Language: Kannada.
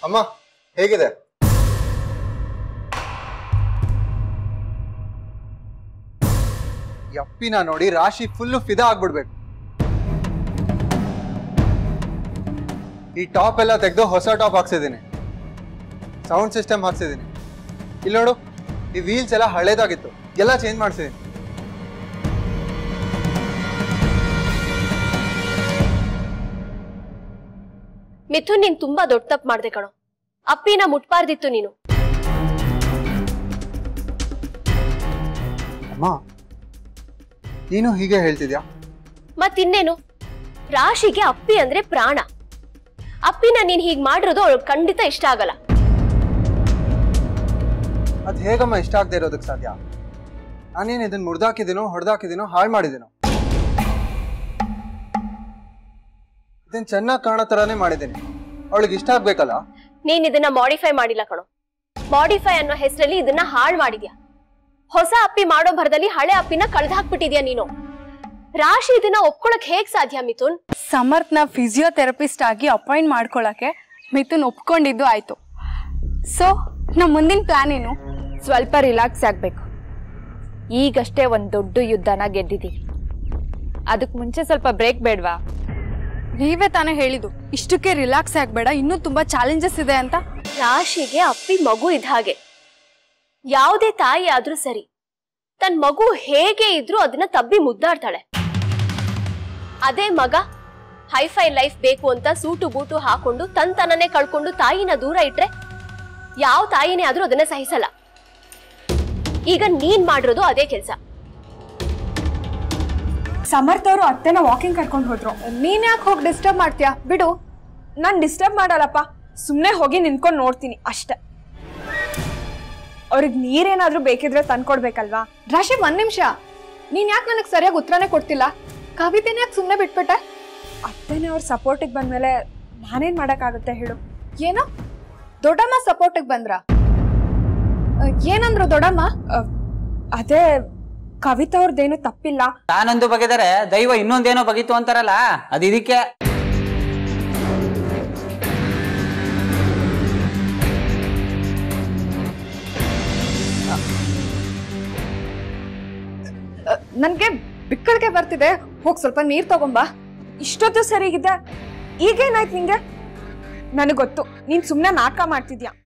ಅಮ್ಮ ಹೇಗಿದೆ ಯಪ್ಪಿನ ನೋಡಿ ರಾಶಿ ಫುಲ್ಲು ಫಿದಾ ಆಗ್ಬಿಡ್ಬೇಕು ಈ ಟಾಪ್ ಎಲ್ಲ ತೆಗೆದು ಹೊಸ ಟಾಪ್ ಹಾಕ್ಸಿದ್ದೀನಿ ಸೌಂಡ್ ಸಿಸ್ಟಮ್ ಹಾಕ್ಸಿದ್ದೀನಿ ಇಲ್ಲಿ ನೋಡು ಈ ವೀಲ್ಸ್ ಎಲ್ಲ ಹಳೇದಾಗಿತ್ತು ಎಲ್ಲ ಚೇಂಜ್ ಮಾಡಿಸಿದ್ದೀನಿ ಮಿಥುನ್ ನೀನ್ ತುಂಬಾ ದೊಡ್ಡ ತಪ್ಪು ಮಾಡ್ದೆ ಕಣೋ ಅಪ್ಪಿನ ಮುಟ್ಬಾರ್ದಿತ್ತು ನೀನು ಅಮ್ಮ ನೀನು ಹೀಗೆ ಹೇಳ್ತಿದ್ಯಾ ಮತ್ತಿನ್ನೇನು ರಾಶಿಗೆ ಅಪ್ಪಿ ಅಂದ್ರೆ ಪ್ರಾಣ ಅಪ್ಪಿನ ನೀನ್ ಹೀಗ್ ಮಾಡಿರೋದು ಅವಳು ಖಂಡಿತ ಇಷ್ಟ ಆಗಲ್ಲ ಅದು ಹೇಗಮ್ಮ ಇಷ್ಟ ಆಗದೆ ಇರೋದಕ್ಕೆ ಸಾಧ್ಯ ನಾನೇನು ಇದನ್ನ ಮುಡ್ದಾಕಿದ್ದೀನೋ ಹೊಡೆದಾಕಿದ್ದೀನೋ ಹಾಳು ಮಾಡಿದ್ದೀನೋ ಇದನ್ನ ಚೆನ್ನಾಗಿ ಕಾಣೋ ಥರನೇ ಮಾಡಿದ್ದೀನಿ ಅವಳಿಗೆ ಇಷ್ಟ ಆಗ್ಬೇಕಲ್ಲ ನೀನ್ ಇದನ್ನ ಮಾಡಿಫೈ ಮಾಡಿಲ್ಲ ಕಣೋ ಮಾಡಿಫೈ ಅನ್ನೋ ಹೆಸರಲ್ಲಿ ಇದನ್ನ ಹಾಳ್ ಮಾಡಿದ್ಯಾ ಹೊಸ ಅಪ್ಪಿ ಮಾಡೋ ಭರದಲ್ಲಿ ಹಳೆ ಅಪ್ಪಿನ ಕಳ್ದು ಹಾಕ್ಬಿಟ್ಟಿದ್ಯಾ ನೀನು ರಾಶಿ ಇದನ್ನ ಒಪ್ಕೊಳಕ್ ಹೇಗ್ ಸಾಧ್ಯ ಮಿಥುನ್ ಸಮರ್ಥ್ನ ಫಿಸಿಯೋಥೆರಪಿಸ್ಟ್ ಆಗಿ ಅಪಾಯಿಂಟ್ ಮಾಡ್ಕೊಳಕ್ಕೆ ಮಿಥುನ್ ಒಪ್ಕೊಂಡಿದ್ದು ಆಯ್ತು ಸೊ ನಮ್ಮ ಮುಂದಿನ ಪ್ಲಾನ್ ಏನು ಸ್ವಲ್ಪ ರಿಲ್ಯಾಕ್ಸ್ ಆಗ್ಬೇಕು ಈಗಷ್ಟೇ ಒಂದು ದೊಡ್ಡ ಯುದ್ಧನ ಗೆದ್ದಿದ್ದೀವಿ ಅದಕ್ಕೆ ಮುಂಚೆ ಸ್ವಲ್ಪ ಬ್ರೇಕ್ ಬೇಡ್ವಾ ನೀವೇ ತಾನೇ ಹೇಳಿದ್ದು ಇಷ್ಟಕ್ಕೆ ರಿಲ್ಯಾಕ್ಸ್ ಆಗ್ಬೇಡ ಇನ್ನೂ ತುಂಬಾ ಚಾಲೆಂಜಸ್ ಇದೆ ಅಂತ ರಾಶಿಗೆ ಅಪ್ಪಿ ಮಗು ಇದ್ದ ಹಾಗೆ ಯಾವುದೇ ತಾಯಿ ಆದ್ರೂ ಸರಿ ತನ್ ಮಗು ಹೇಗೆ ಇದ್ರೂ ಅದನ್ನ ತಬ್ಬಿ ಮುದ್ದಾಡ್ತಾಳೆ ಅದೇ ಮಗ ಹೈಫೈ ಲೈಫ್ ಬೇಕು ಅಂತ ಸೂಟು ಬೂಟು ಹಾಕೊಂಡು ತನ್ ತನನೇ ಕಳ್ಕೊಂಡು ತಾಯಿನ ದೂರ ಇಟ್ರೆ ಯಾವ ತಾಯಿನೇ ಆದ್ರೂ ಅದನ್ನ ಸಹಿಸಲ್ಲ ಈಗ ನೀನ್ ಮಾಡಿರೋದು ಅದೇ ಕೆಲ್ಸ ಸಮರ್ಥ್ ಅವರು ಅತ್ತೆನ ವಾಕಿಂಗ್ ಕರ್ಕೊಂಡು ಹೋದ್ರು ನೀನ್ ಯಾಕೆ ಹೋಗಿ ಡಿಸ್ಟರ್ಬ್ ಮಾಡ್ತೀಯಾ ಬಿಡು ನಾನು ಡಿಸ್ಟರ್ಬ್ ಮಾಡಲ್ಲಪ್ಪ ಸುಮ್ಮನೆ ಹೋಗಿ ನಿಂತ್ಕೊಂಡು ನೋಡ್ತೀನಿ ಅಷ್ಟೆ ಅವ್ರಿಗೆ ನೀರೇನಾದ್ರೂ ಬೇಕಿದ್ರೆ ತಂದ್ಕೊಡ್ಬೇಕಲ್ವಾ ರಾಶಿ ಒಂದ್ ನಿಮಿಷ ನೀನ್ ಯಾಕೆ ನನಗೆ ಸರಿಯಾಗಿ ಉತ್ತರನೇ ಕೊಡ್ತಿಲ್ಲ ಕವಿತೆನ ಯಾಕೆ ಸುಮ್ಮನೆ ಬಿಟ್ಬಿಟ್ಟೆ ಅತ್ತೆನೇ ಅವ್ರ ಸಪೋರ್ಟಿಗೆ ಬಂದ್ಮೇಲೆ ನಾನೇನ್ ಮಾಡಕ್ಕಾಗುತ್ತೆ ಹೇಳು ಏನೋ ದೊಡ್ಡಮ್ಮ ಸಪೋರ್ಟಿಗೆ ಬಂದ್ರ ಅಹ್, ಏನಂದ್ರು ದೊಡ್ಡಮ್ಮ ಅಹ್, ಅದೇ ಕವಿತಾ ಅವ್ರದ್ದೇನು ತಪ್ಪಿಲ್ಲ ನಾನೊಂದು ಬಗೆದರೆ ದೈವ ಇನ್ನೊಂದೇನೋ ಬಗೀತು ಅಂತಾರಲ್ಲ ಅದು ಇದಕ್ಕೆ ನನ್ಗೆ ಬಿಕ್ಕಳಿಗೆ ಬರ್ತಿದೆ ಹೋಗ್ ಸ್ವಲ್ಪ ನೀರ್ ತಗೊಂಬಾ ಇಷ್ಟೊತ್ತು ಸರಿಗಿದೆ ಈಗೇನಾಯ್ತು ನಿಂಗೆ ನನಗೆ ಗೊತ್ತು ನೀನ್ ಸುಮ್ಮನೆ ನಾಟಕ ಮಾಡ್ತಿದ್ಯಾ